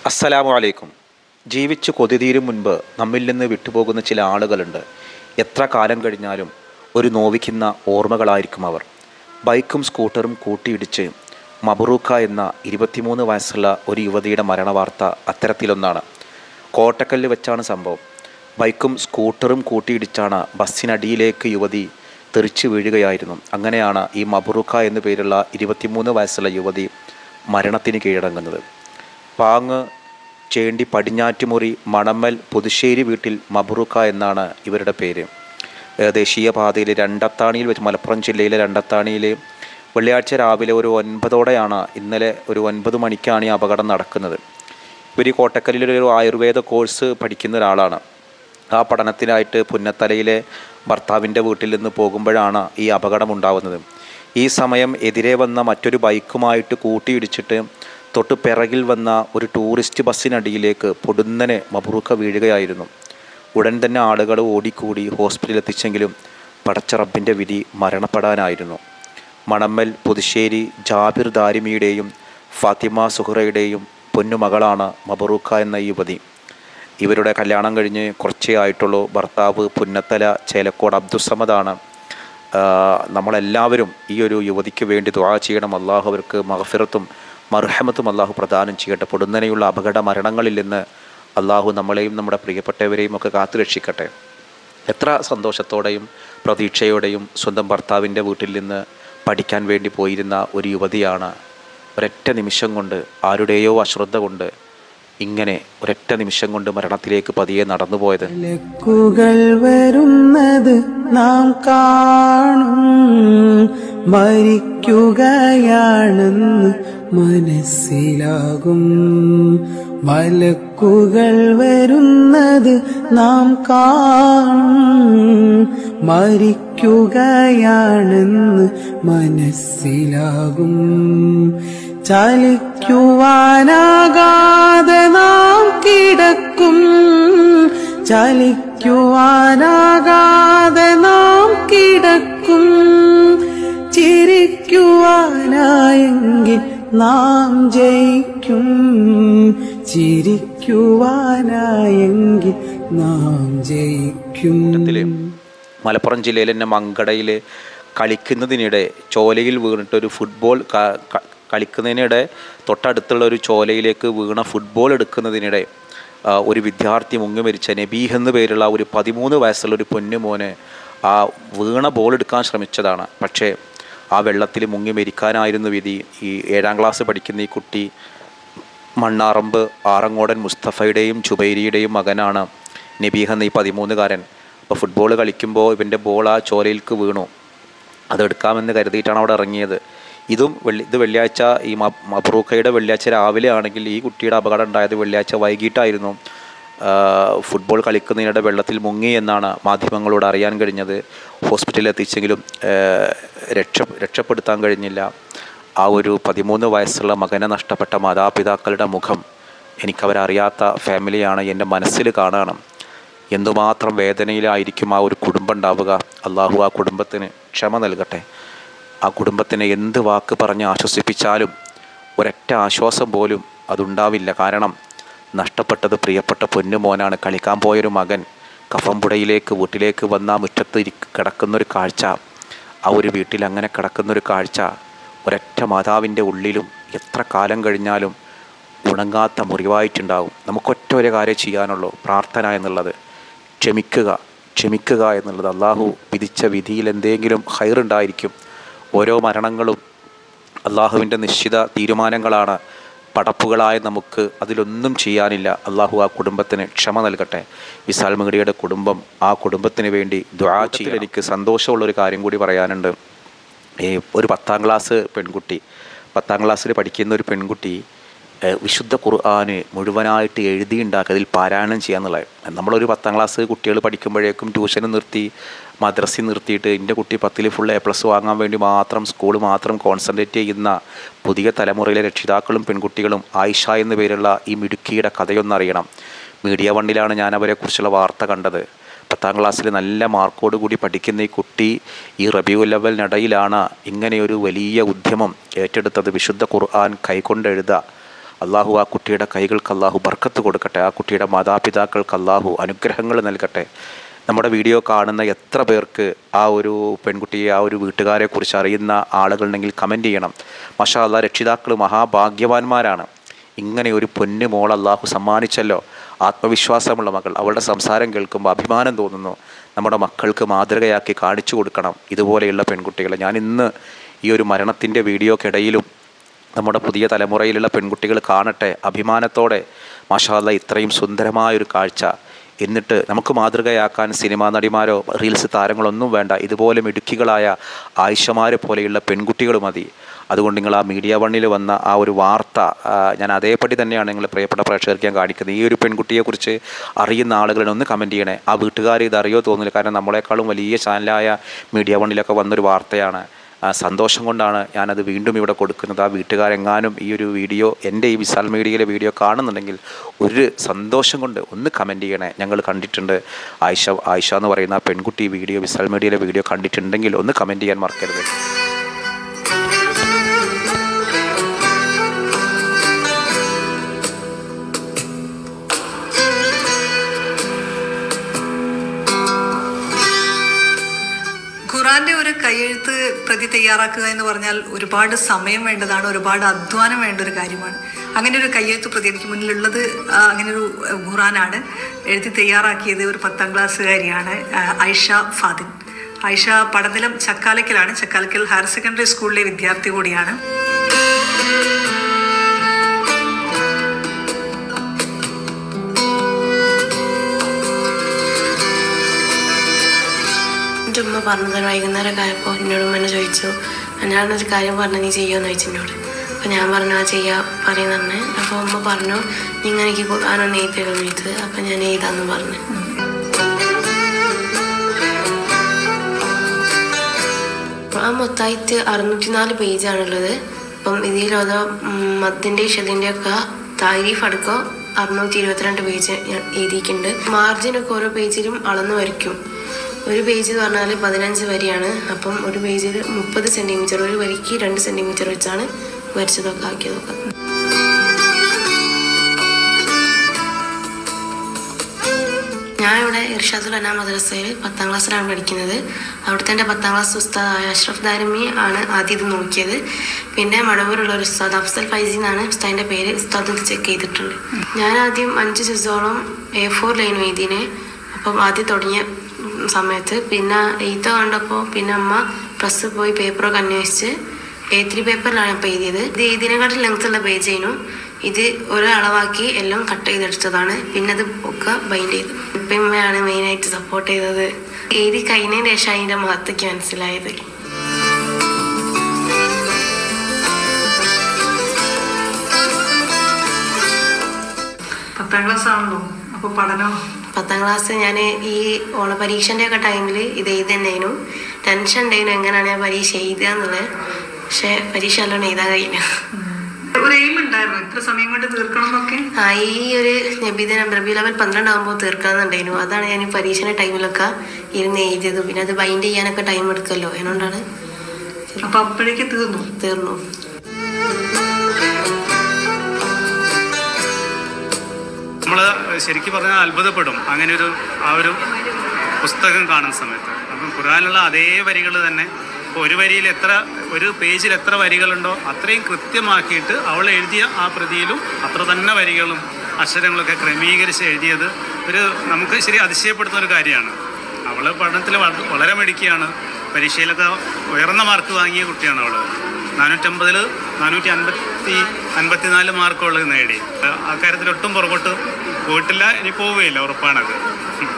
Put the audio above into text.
അസ്സലാമു അലൈക്കും ജീവിച്ച് കൊതിതീരും മുൻപ് നമ്മിൽ നിന്ന് വിട്ടുപോകുന്ന ചില ആളുകളുണ്ട് എത്ര കാലം കഴിഞ്ഞാലും ഒരു നോവിക്കുന്ന ഓർമ്മകളായിരിക്കും അവർ ബൈക്കും സ്കൂട്ടറും കൂട്ടിയിടിച്ച് മബറൂക്ക എന്ന ഇരുപത്തിമൂന്ന് വയസ്സുള്ള ഒരു യുവതിയുടെ മരണവാർത്ത അത്തരത്തിലൊന്നാണ് കോട്ടക്കല്ല് വെച്ചാണ് സംഭവം ബൈക്കും സ്കൂട്ടറും കൂട്ടിയിടിച്ചാണ് ബസ്സിനടിയിലേക്ക് യുവതി തെറിച്ചു വീഴുകയായിരുന്നു അങ്ങനെയാണ് ഈ മബറൂക്ക എന്നു പേരുള്ള ഇരുപത്തിമൂന്ന് വയസ്സുള്ള യുവതി മരണത്തിന് കീഴടങ്ങുന്നത് പാങ്ങ് ചേണ്ടി പടിഞ്ഞാറ്റുമുറി മണമ്മൽ പുതുശ്ശേരി വീട്ടിൽ മബറൂക്ക എന്നാണ് ഇവരുടെ പേര് ഏഹ് ദേശീയപാതയിൽ രണ്ടത്താണിയിൽ വെച്ച് മലപ്പുറം ജില്ലയിലെ രണ്ടത്താണിയിൽ വെള്ളിയാഴ്ച രാവിലെ ഒരു ഒൻപതോടെയാണ് ഇന്നലെ ഒരു ഒൻപത് മണിക്കാണ് ഈ അപകടം നടക്കുന്നത് ഇവർ ഈ കോട്ടക്കലിൽ ഒരു ആയുർവേദ കോഴ്സ് പഠിക്കുന്ന ഒരാളാണ് ആ പഠനത്തിനായിട്ട് പുന്നത്തലയിലെ ഭർത്താവിൻ്റെ വീട്ടിൽ നിന്ന് പോകുമ്പോഴാണ് ഈ അപകടം ഉണ്ടാവുന്നത് ഈ സമയം എതിരെ വന്ന മറ്റൊരു ബൈക്കുമായിട്ട് കൂട്ടിയിടിച്ചിട്ട് തൊട്ട് പിറകിൽ വന്ന ഒരു ടൂറിസ്റ്റ് ബസ്സിനടിയിലേക്ക് പൊടുന്നനെ മബറൂക്ക വീഴുകയായിരുന്നു ഉടൻ തന്നെ ആളുകൾ ഓടിക്കൂടി ഹോസ്പിറ്റലിൽ എത്തിച്ചെങ്കിലും പടച്ചറബിൻ്റെ വിധി മരണപ്പെടാനായിരുന്നു മണമ്മൽ പുതുശ്ശേരി ജാബിർ ദാരിമിയുടെയും ഫാത്തിമ സുഹറയുടെയും പൊന്നുമകളാണ് മബറൂക്ക എന്ന യുവതി ഇവരുടെ കല്യാണം കഴിഞ്ഞ് കുറച്ചേ ആയിട്ടുള്ളൂ ഭർത്താവ് പുന്നത്തല ചേലക്കോട് അബ്ദുസമദാണ് നമ്മളെല്ലാവരും ഈ ഒരു യുവതിക്ക് വേണ്ടി ദുആ ചെയ്യണം അള്ളാഹു അവർക്ക് മഹഫിറത്തും മർഹമത്തും അള്ളാഹു പ്രദാനം ചെയ്യട്ടെ പൊടുന്നനെയുള്ള അപകട മരണങ്ങളിൽ നിന്ന് അള്ളാഹു നമ്മളെയും നമ്മുടെ പ്രിയപ്പെട്ടവരെയും ഒക്കെ കാത്തു രക്ഷിക്കട്ടെ എത്ര സന്തോഷത്തോടെയും പ്രതീക്ഷയോടെയും സ്വന്തം ഭർത്താവിൻ്റെ വീട്ടിൽ നിന്ന് പഠിക്കാൻ വേണ്ടി പോയിരുന്ന ഒരു യുവതിയാണ് ഒരൊറ്റ നിമിഷം കൊണ്ട് ആരുടെയോ അശ്രദ്ധ കൊണ്ട് ഇങ്ങനെ ഒരൊറ്റ നിമിഷം കൊണ്ട് മരണത്തിലേക്ക് പതിയെ നടന്നുപോയത് ലക്കുകൾ വരുന്നത് നാം കാണും മരിക്കുകയാണെന്ന് മനസ്സിലാകും മലക്കുകൾ വരുന്നത് നാം കാണും മരിക്കുകയാണെന്ന് മനസ്സിലാകും ചലിക്കുവാനാകാതെ നാം കിടക്കും ചലിക്കുവാനാകാതെ നാം കിടക്കും ചിരിക്കുവാനായെങ്കിൽ നാം ജയിക്കും ചിരിക്കുവാനായെങ്കിൽ നാം ജയിക്കും കൂട്ടത്തില് മലപ്പുറം ജില്ലയിൽ തന്നെ മങ്കടയിൽ കളിക്കുന്നതിനിടെ ചോലയിൽ വീണിട്ട് ഒരു ഫുട്ബോൾ ക- ക- കളിക്കുന്നതിനിടെ തൊട്ടടുത്തുള്ള ഒരു ചോലയിലേക്ക് വീണ ഫുട്ബോൾ എടുക്കുന്നതിനിടെ ആ, ഒരു വിദ്യാർത്ഥി മുങ്ങി മരിച്ച നബീഹ് എന്ന് പേരുള്ള ഒരു പതിമൂന്ന് വയസ്സുള്ള ഒരു പൊന്നുമോനെ ആ വീണ ബോൾ എടുക്കാൻ ശ്രമിച്ചതാണ് പക്ഷേ ആ വെള്ളത്തിൽ മുങ്ങി മരിക്കാനായിരുന്നു വിധി ഈ ഏഴാം ക്ലാസ് പഠിക്കുന്ന ഈ കുട്ടി മണ്ണാറമ്പ് ആറങ്ങോടൻ മുസ്തഫയുടെയും ജുബൈരിയുടെയും മകനാണ് നബീഹ് എന്ന ഈ പതിമൂന്നുകാരൻ അപ്പോൾ ഫുട്ബോൾ കളിക്കുമ്പോൾ ഇവൻ്റെ ബോൾ ആ ചോലയിലേക്ക് വീണു അതെടുക്കാമെന്ന് കരുതിയിട്ടാണ് അവിടെ ഇറങ്ങിയത് ഇതും വെള്ളി ഇത് വെള്ളിയാഴ്ച ഈ മ- മബ്രൂക്കയുടെ വെള്ളിയാഴ്ച രാവിലെ ആണെങ്കിൽ ഈ കുട്ടിയുടെ അപകടം ഉണ്ടായത് വെള്ളിയാഴ്ച വൈകിട്ടായിരുന്നു ആ, ഫുട്ബോൾ കളിക്കുന്നതിനിടെ വെള്ളത്തിൽ മുങ്ങി എന്നാണ് മാധ്യമങ്ങളോട് അറിയാൻ കഴിഞ്ഞത് ഹോസ്പിറ്റലിൽ എത്തിച്ചെങ്കിലും ആ, രക്ഷ രക്ഷപ്പെടുത്താൻ കഴിഞ്ഞില്ല ആ ഒരു പതിമൂന്ന് വയസ്സുള്ള മകനെ നഷ്ടപ്പെട്ട മാതാപിതാക്കളുടെ മുഖം എനിക്കവരറിയാത്ത ഫാമിലിയാണ് എൻ്റെ മനസ്സിൽ കാണണം എന്തുമാത്രം വേദനയിലായിരിക്കും ആ ഒരു കുടുംബം ഉണ്ടാവുക അള്ളാഹു ആ കുടുംബത്തിന് ക്ഷമ നൽകട്ടെ ആ കുടുംബത്തിനെ എന്ത് വാക്ക് പറഞ്ഞ് ആശ്വസിപ്പിച്ചാലും ഒരൊറ്റ ആശ്വാസം പോലും അതുണ്ടാവില്ല കാരണം നഷ്ടപ്പെട്ടത് പ്രിയപ്പെട്ട പൊന്നുമോനാണ് കളിക്കാൻ പോയൊരു മകൻ കഫംപുടയിലേക്ക് വീട്ടിലേക്ക് വന്ന ആ മുറ്റത്ത് ഇരി കിടക്കുന്നൊരു കാഴ്ച ആ ഒരു വീട്ടിൽ അങ്ങനെ കിടക്കുന്നൊരു കാഴ്ച ഒരൊറ്റ മാതാവിൻ്റെ ഉള്ളിലും എത്ര കാലം കഴിഞ്ഞാലും ഉണങ്ങാത്ത മുറിവായിട്ടുണ്ടാവും നമുക്കൊറ്റ ഒരു കാര്യം ചെയ്യാനുള്ളൂ പ്രാർത്ഥന എന്നുള്ളത് ക്ഷമിക്കുക ക്ഷമിക്കുക എന്നുള്ളത് അള്ളാഹു വിധിച്ച വിധിയിൽ എന്തെങ്കിലും ഹൈറുണ്ടായിരിക്കും ഓരോ മരണങ്ങളും അള്ളാഹുവിൻ്റെ നിശ്ചിത തീരുമാനങ്ങളാണ് പടപ്പുകളായ നമുക്ക് അതിലൊന്നും ചെയ്യാനില്ല അള്ളാഹു ആ കുടുംബത്തിന് ക്ഷമ നൽകട്ടെ വിസാൽ മീഡിയയുടെ കുടുംബം ആ കുടുംബത്തിന് വേണ്ടി ദ്വാ ചെയ്യാൻ എനിക്ക് സന്തോഷമുള്ളൊരു കാര്യം കൂടി പറയാനുണ്ട് ഈ ഒരു പത്താം ക്ലാസ് പെൺകുട്ടി പത്താം ക്ലാസ്സിൽ പഠിക്കുന്ന ഒരു പെൺകുട്ടി ഏഹ് വിശുദ്ധ ഖുർആന് മുഴുവനായിട്ട് എഴുതിയുണ്ടാക്കുക അതിൽ പാരായണം ചെയ്യാന്നുള്ളത് നമ്മളൊരു പത്താം ക്ലാസ് കുട്ടികൾ പഠിക്കുമ്പോഴേക്കും ട്യൂഷന് നിർത്തി മദ്രസ നിർത്തിയിട്ട് എൻ്റെ കുട്ടി പത്തിൽ ഫുൾ എ പ്ലസ് വാങ്ങാൻ വേണ്ടി മാത്രം സ്കൂൾ മാത്രം കോൺസെൻട്രേറ്റ് ചെയ്യുന്ന പുതിയ തലമുറയിലെ രക്ഷിതാക്കളും പെൺകുട്ടികളും ആയിഷ എന്ന പേരുള്ള ഈ മിടുക്കിയുടെ കഥയൊന്നറിയണം മീഡിയ വണ്ണിലാണ് ഞാൻ അവരെക്കുറിച്ചുള്ള വാർത്ത കണ്ടത് പത്താം ക്ലാസ്സിൽ നല്ല മാർക്കോട് കൂടി പഠിക്കുന്ന ഈ കുട്ടി ഈ റബിയു ലെവലിനിടയിലാണ് ഇങ്ങനെയൊരു വലിയ ഉദ്യമം ഏറ്റെടുത്തത് വിശുദ്ധ ഖുർആൻ കൈകൊണ്ടെഴുതുക അള്ളാഹു ആ കുട്ടിയുടെ കൈകൾക്ക് അള്ളാഹു ബർക്കത്ത് കൊടുക്കട്ടെ ആ കുട്ടിയുടെ മാതാപിതാക്കൾക്ക് അള്ളാഹു അനുഗ്രഹങ്ങൾ നൽകട്ടെ നമ്മുടെ വീഡിയോ കാണുന്ന എത്ര പേർക്ക് ആ ഒരു പെൺകുട്ടിയെ ആ ഒരു വീട്ടുകാരെ കുറിച്ച് അറിയുന്ന ആളുകളുണ്ടെങ്കിൽ കമൻറ്റ് ചെയ്യണം മഷാ അല്ലാ രക്ഷിതാക്കൾ മഹാഭാഗ്യവാന്മാരാണ് ഇങ്ങനെ ഒരു പൊന്നു മോൾ അള്ളാഹു സമ്മാനിച്ചല്ലോ ആത്മവിശ്വാസമുള്ള മകൾ അവളുടെ സംസാരം കേൾക്കുമ്പോൾ അഭിമാനം തോന്നുന്നു നമ്മുടെ മക്കൾക്ക് മാതൃകയാക്കി കാണിച്ചു കൊടുക്കണം ഇതുപോലെയുള്ള പെൺകുട്ടികളെ ഞാൻ ഇന്ന് ഈ ഒരു മരണത്തിൻ്റെ വീഡിയോക്കിടയിലും നമ്മുടെ പുതിയ തലമുറയിലുള്ള പെൺകുട്ടികൾ കാണട്ടെ അഭിമാനത്തോടെ മാഷാല്ല ഇത്രയും സുന്ദരമായൊരു കാഴ്ച എന്നിട്ട് നമുക്ക് മാതൃകയാക്കാൻ സിനിമാ നടിമാരോ റീൽസ് താരങ്ങളൊന്നും വേണ്ട ഇതുപോലെ മിടുക്കികളായ ആയിഷമാരെ പോലെയുള്ള പെൺകുട്ടികൾ മതി അതുകൊണ്ട് നിങ്ങൾ ആ മീഡിയ വണ്ണിൽ വന്ന ആ ഒരു വാർത്ത ആ, ഞാൻ അതേപടി തന്നെയാണ് നിങ്ങൾ പ്രിയപ്പെട്ട പ്രേക്ഷകർക്ക് ഞാൻ കാണിക്കുന്നത് ഈ ഒരു പെൺകുട്ടിയെക്കുറിച്ച് അറിയുന്ന ആളുകളെ ഒന്ന് കമൻറ്റ് ചെയ്യണേ ആ വീട്ടുകാർ ഇത് അറിയോ തോന്നില്ല കാരണം നമ്മളെക്കാളും വലിയ ചാനലായ മീഡിയ വണ്ണിലൊക്കെ വന്നൊരു വാർത്തയാണ് ആ സന്തോഷം കൊണ്ടാണ് ഞാനത് വീണ്ടും ഇവിടെ കൊടുക്കുന്നത് ആ വീട്ടുകാരെങ്ങാനും ഈ ഒരു വീഡിയോ എൻ്റെ ഈ വിശാൽ മീഡിയയിലെ വീഡിയോ കാണുന്നുണ്ടെങ്കിൽ ഒരു സന്തോഷം കൊണ്ട് ഒന്ന് കമൻറ്റ് ചെയ്യണേ ഞങ്ങൾ കണ്ടിട്ടുണ്ട് ആയിഷ ആയിഷ എന്ന് പറയുന്ന ആ പെൺകുട്ടി വീഡിയോ വിശാൽ മീഡിയയിലെ വീഡിയോ കണ്ടിട്ടുണ്ടെങ്കിൽ ഒന്ന് കമൻറ്റ് ചെയ്യാൻ മറക്കരുത് ഖുറാന്റെ ഒരു കയ്യെഴുത്ത് പ്രതി തയ്യാറാക്കുക എന്ന് പറഞ്ഞാൽ ഒരുപാട് സമയം വേണ്ടതാണ് ഒരുപാട് അധ്വാനം വേണ്ട ഒരു കാര്യമാണ് അങ്ങനെ ഒരു കയ്യെഴുത്ത് പ്രതി എനിക്ക് മുന്നിലുള്ളത് ആ, അങ്ങനെ ഒരു ആ, ഖുറാനാണ് എഴുതി തയ്യാറാക്കിയത് ഒരു പത്താം ക്ലാസ്സുകാരിയാണ് ആ, ഐഷ ഫാദിൻ ഐഷ പടനിലം ചക്കാലക്കലാണ് ചക്കാലക്കൽ ഹയർ സെക്കൻഡറി സ്കൂളിലെ വിദ്യാർത്ഥി കൂടിയാണ് എൻ്റെ ഉമ്മ പറഞ്ഞത് വൈകുന്നേരം ആയപ്പോൾ എന്നോട് ഉമ്മ എന്നെ ചോദിച്ചു ഞാനൊരു കാര്യം പറഞ്ഞു നീ ചെയ്യുമെന്ന് ചോദിച്ചു എന്നോട് അപ്പോൾ ഞാൻ പറഞ്ഞു ആ ചെയ്യാ പറയുന്ന പറഞ്ഞ് അപ്പോൾ ഉമ്മ പറഞ്ഞു നീ ഇങ്ങനെ എനിക്ക് ഖുർആാനൊന്ന് എഴുതിയെന്ന് ചോദിച്ചത് അപ്പം ഞാൻ എഴുതാന്ന് പറഞ്ഞു ആ മൊത്തമായിട്ട് അറുന്നൂറ്റി നാല് പേജാണുള്ളത് അപ്പം ഇതിൽ ഓരോ മദ്ദിൻ്റെ ഷെല്ലിൻ്റെ ഒക്കെ താരീഫ് അടക്കം അറുന്നൂറ്റി ഇരുപത്തിരണ്ട് പേജ് ഞാൻ എഴുതിയിട്ടുണ്ട് മാർജിനൊക്കെ ഓരോ പേജിലും അളന്ന് വരയ്ക്കും ഒരു പേജ് എന്ന് പറഞ്ഞാൽ പതിനഞ്ച് വരിയാണ് അപ്പം ഒരു പേജിൽ മുപ്പത് സെൻറ്റിമീറ്റർ ഒരു വരിക്ക് രണ്ട് സെൻറ്റിമീറ്റർ വെച്ചാണ് വരച്ചതൊക്കെ ആക്കിയതൊക്കെ ഞാൻ ഇവിടെ ഇർഷാദുൽ അന മദ്രസയിൽ പത്താം ക്ലാസ്സിലാണ് പഠിക്കുന്നത് അവിടുത്തെ എൻ്റെ പത്താം ക്ലാസ് ഉസ്താദായ അഷ്റഫ് ദാരമി ആണ് ആദ്യം ഇത് നോക്കിയത് പിന്നെ മടവൂരുള്ള ഒരു ഉസ്താദ് അഫ്സൽ ഫൈസി എന്നാണ് ഉസ്താദിൻ്റെ പേര് ഉസ്താദ് ഇത് ചെക്ക് ചെയ്തിട്ടുണ്ട് ഞാൻ ആദ്യം അഞ്ച് ദിവസത്തോളം എ ഫോർ ലൈൻ എഴുതിനെ അപ്പം ആദ്യം തുടങ്ങിയ സമയത്ത് പിന്നെ എഴുത്ത കണ്ടപ്പോൾ പിന്നെ അമ്മ പ്രസ് പോയി പേപ്പറൊക്കെ അന്വേഷിച്ച് എ ത്രീ പേപ്പറിലാണ് ഇപ്പോൾ എഴുതിയത് ഇത് ഇതിനെക്കാട്ടിൽ ലെങ്ത് ഉള്ള പേജ് ആയിരുന്നു ഇത് ഒരളവാക്കി എല്ലാം കട്ട് ചെയ്തെടുത്തതാണ് പിന്നെ അത് ഒക്കെ ബൈൻഡ് ചെയ്തു ഇപ്പമ്മയാണ് മെയിനായിട്ട് സപ്പോർട്ട് ചെയ്തത് എഴുതി കഴിഞ്ഞതിന് ശേഷം അതിൻ്റെ മഹത്വയ്ക്ക് മനസ്സിലായത് പത്താം ക്ലാസ് ആണല്ലോ അപ്പോൾ പഠനം പത്താം ക്ലാസ് ഞാൻ ഈ ഓണപരീക്ഷൻ്റെ ഒക്കെ ടൈമിൽ ഇത് എഴുതണ്ടായിരുന്നു ടെൻഷൻ ഉണ്ടായിരുന്നു എങ്ങനെയാണ് ഞാൻ പരീക്ഷ എഴുതുക എന്നുള്ളത് പക്ഷേ പരീക്ഷ നല്ലോണം എഴുതാൻ കഴിഞ്ഞു ഒരു എയിം ഉണ്ടായിരുന്നു ഇത്ര സമയം കൊണ്ട് തീർക്കണം എന്നൊക്കെ ആ ഈ ഒരു നബീദിന റബി ലെവൽ പന്ത്രണ്ടാകുമ്പോൾ തീർക്കാന്നുണ്ടായിരുന്നു അതാണ് ഞാൻ ഈ പരീക്ഷയുടെ ടൈമിലൊക്കെ ഇരുന്ന് എഴുതിയത് പിന്നെ അത് ബൈൻഡ് ചെയ്യാനൊക്കെ ടൈം എടുക്കുമല്ലോ അതുകൊണ്ടാണ് അപ്പൊ അപ്പോഴേക്ക് തീർന്നു തീർന്നു നമ്മൾ ശരിക്കും പറഞ്ഞാൽ അത്ഭുതപ്പെടും അങ്ങനെ ഒരു ആ ഒരു പുസ്തകം കാണുന്ന സമയത്ത് അപ്പം ഖുറാനുള്ള അതേ വരികൾ തന്നെ ഇപ്പോൾ ഒരു വരിയിൽ എത്ര ഒരു പേജിൽ എത്ര വരികളുണ്ടോ അത്രയും കൃത്യമാക്കിയിട്ട് അവൾ എഴുതിയ ആ പ്രതിയിലും അത്ര തന്നെ വരികളും അക്ഷരങ്ങളൊക്കെ ക്രമീകരിച്ച് എഴുതിയത് ഒരു നമുക്ക് ശരി അതിശയപ്പെടുത്തുന്ന ഒരു കാര്യമാണ് അവൾ പഠനത്തിൽ വള- വളരെ മിടുക്കിയാണ് പരീക്ഷയിലൊക്കെ ഉയർന്ന മാർക്ക് വാങ്ങിയ കുട്ടിയാണ് അവൾ നാനൂറ്റമ്പതിൽ നാനൂറ്റി അൻപത്തി അൻപത്തിനാല് മാർക്കുകൾ നേടി ആ കാര്യത്തിൽ ഒട്ടും പുറകോട്ട് പോയിട്ടില്ല ഇനി പോവുകയില്ല ഉറപ്പാണത്